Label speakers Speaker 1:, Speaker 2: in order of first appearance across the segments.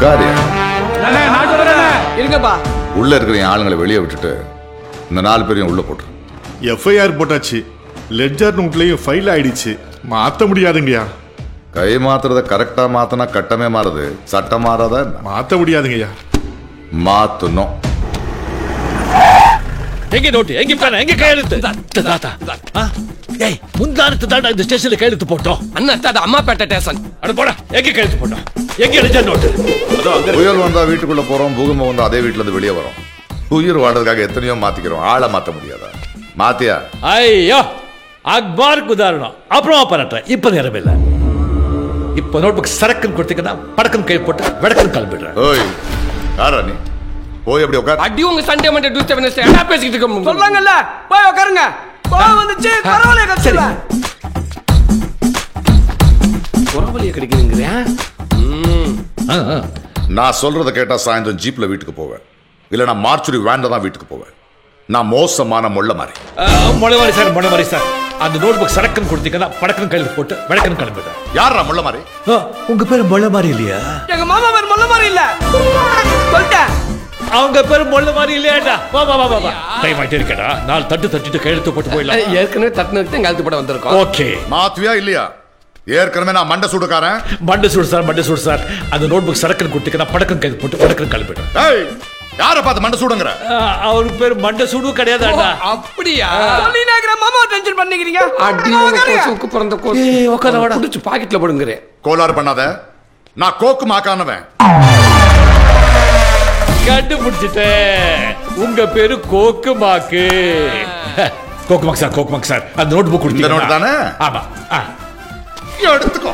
Speaker 1: உட்காரியா
Speaker 2: இருங்கப்பா
Speaker 1: உள்ள இருக்கிற என் ஆளுங்களை வெளியே விட்டுட்டு இந்த நாலு பேரையும் உள்ள போட்டுரு
Speaker 3: எஃப்ஐஆர் போட்டாச்சு லெட்ஜர் நோட்லயும் ஃபைல் ஆயிடுச்சு மாத்த முடியாதுங்கய்யா
Speaker 1: கை மாத்துறத கரெக்டா மாத்தினா கட்டமே மாறுது சட்டம் மாறாதா என்ன?
Speaker 3: மாத்த முடியாதுங்கய்யா
Speaker 1: மாத்தணும்
Speaker 4: எங்க நோட்டு எங்க பேன எங்க கையெழுத்து தாத்தா ஆ? ஏய் முந்தானத்து தாண்டா இந்த ஸ்டேஷன்ல கையெழுத்து போட்டோம்
Speaker 2: அண்ணா அது அம்மாப்பேட்டை ஸ்டேஷன்
Speaker 4: அட போடா எங்க கையெழுத்து போட்டோம் எங்க எழுதிய நோட்டு
Speaker 1: புயல் வந்தா வீட்டுக்குள்ள போறோம் பூகம்பம் வந்தா அதே வீட்டுல இருந்து வெளியே வரோம் உயிர் வாழ்றதுக்காக எத்தனையோ மாத்திக்கிறோம் ஆளை மாத்த முடியாதா மாத்தியா
Speaker 4: ஐயோ அக்பாருக்கு உதாரணம் அப்புறம் பரட்டுறேன் இப்ப நேரம் இல்ல இப்ப நோட்புக் சரக்குன்னு கொடுத்தீங்கன்னா படக்குன்னு கை போட்டு வடக்குன்னு கிளம்பிடுறேன்
Speaker 1: ஓய் யாரா நீ போய் அப்படி உட்கார்
Speaker 2: அடி உங்க சண்டே மண்டே டியூஸ்டே வெனஸ்டே என்ன பேசிக்கிட்டு இருக்க சொல்லாங்கல்ல போய் உட்காருங்க கோவம் வந்துச்சு பரவாயில்ல கட்சியில குறவலிய கிடைக்குதுங்கிறியா
Speaker 4: ஆ, ஆ.
Speaker 1: நான் சொல்றத கேட்டா சாயந்தரம் ஜீப்ல வீட்டுக்கு போவேன் இல்ல நான் மார்ச்சுரி வேன்ல தான் வீட்டுக்கு போவேன் நான் மோசமான முள்ள மாதிரி
Speaker 4: ஆ, மொழ மாதிரி சார் மொழ மாதிரி சார் அந்த நோட்புக் சரக்குன்னு கொடுத்தீங்கன்னா படக்குன்னு கையில் போட்டு வடக்குன்னு கிளம்பிடுறேன்
Speaker 1: யாரா முள்ள மாதிரி
Speaker 4: ஆ, உங்க பேரு மொழ மாதிரி இல்லையா
Speaker 2: எங்க மாமா பேர் மொல்ல மாதிரி இல்ல சொல்லிட்டேன்
Speaker 4: அவங்க பேரு மொழ மாதிரி இல்லையாடா வா வா வா வா, வா டைம் ஆயிட்டே இருக்கடா நாலு தட்டு தட்டிட்டு கையெழுத்து போட்டு போயிடலாம்
Speaker 2: ஏற்கனவே தட்டுனதுக்கு தான் கழுத்து படம் வந்திருக்கோம்
Speaker 4: ஓகே
Speaker 1: மாத்துவியா இல்லையா ஏற்கனவே நான் மண்டை சுடுக்காரன்
Speaker 4: மண்டை சூடு சார் மண்டை சூடு சார் அந்த நோட்புக் சரக்குன்னு கொடுத்தீங்கன்னா படக்குன்னு கையில் போட்டு வடக்குன்னு கிளம்பிடுறேன்
Speaker 1: ஏய் யார பார்த்து மண்டை சுடுங்கிற
Speaker 4: அவருக்கு பேர் மண்டை சூடு கிடையாதாடா
Speaker 2: அப்படியா சொல்லி நாக்கிற மாமா டென்ஷன் பண்ணிக்கிறீங்க அடி உங்க கோசுக்கு பிறந்த கோசு
Speaker 4: ஏய், உட்கார வாடா.
Speaker 2: புடிச்சு பாக்கெட்ல போடுங்கிறேன்
Speaker 1: கோளாறு பண்ணாத நான் கோக்கு மாக்கானவன்
Speaker 4: கண்டுபிடிச்சிட்டேன் உங்க பேரு கோக்கு மாக்கு கோக்கு மாக்கு சார் கோக்கு மாக்கு சார் அந்த நோட் புக்
Speaker 1: இந்த note தானே?
Speaker 4: ஆமா ஆ.
Speaker 1: எடுத்துக்கோ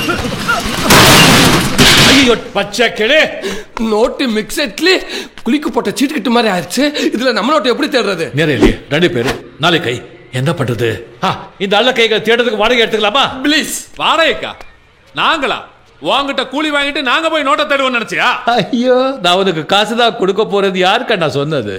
Speaker 4: ஐயோ பச்சை கிளே
Speaker 2: நோட்டு மிக்செட்லி குளிக்கு போட்ட சீட்டுக்கிட்டு மாதிரி ஆயிடுச்சு இதுல நம்ம நோட்டு எப்படி தேடுறது
Speaker 4: நேரம் இல்லையே ரெண்டு பேரு நாளை கை என்ன பண்றது ஆ, இந்த அல்ல கைகள் தேடுறதுக்கு வாடகை எடுத்துக்கலாமா
Speaker 2: ப்ளீஸ்
Speaker 5: வாடகைக்கா நாங்களா உங்ககிட்ட கூலி வாங்கிட்டு நாங்க போய் நோட்டை தேடுவோம் நினைச்சியா
Speaker 4: ஐயோ நான் உனக்கு காசு தான் கொடுக்க போறது யாருக்கா நான் சொன்னது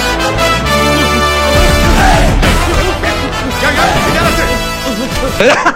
Speaker 1: ஏய், ஏய், ஏய்,